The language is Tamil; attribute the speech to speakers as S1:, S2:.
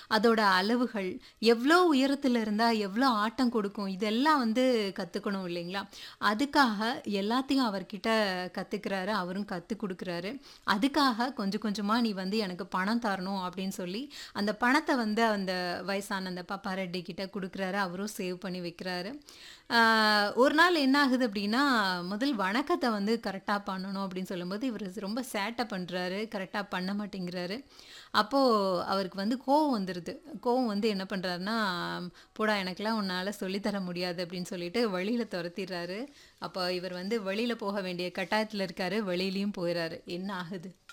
S1: அதோட அளவுகள், எவ்ளோ உயரத்துல இருந்தா எவ்ளோ ஆட்டம் கொடுக்கும், இதெல்லாம் வந்து கத்துக்கணும் இல்லைங்களா? அதுக்காக எல்லாத்தையும் அவர்கிட்ட கத்துக்கிறாரு. அவரும் கத்துக் குடுக்குறாரு. அதுக்காக கொஞ்சம் கொஞ்சமா நீ வந்து எனக்கு பணம் தரணும் அப்படின்னு சொல்லி, அந்த பணத்த வந்து அந்த வயசான அந்த பாப்பாரெட்டி கிட்ட குடுக்குறாரு. அவரும் சேவ் பண்ணி வைக்கிறாரு. ஆ ஒரு நாள் என்ன ஆகுது அப்படின்னா, முதல் வணக்கத்த வந்து கரெக்ட்டா பண்ணணும் அப்படின்னு சொல்லும்போது, இவரு ரொம்ப சேட்ட பண்றாரு. கரெக்ட்டா பண்ண மாட்டேங்கிறாரு. அப்போ அவருக்கு வந்து கோவம் வந்துருது. கோவம் வந்து என்ன பண்றாருன்னா, "போடா எனக்கெல்லாம் உன்னால சொல்லி தர முடியாது" அப்படின்னு சொல்லிட்டு வெளியில தொரத்திர்றாரு. அப்போ இவர் வந்து வெளியில போக வேண்டிய கட்டாயத்துல இருக்காரு. வெளியிலயும் போயிறாரு. என்ன ஆகுது?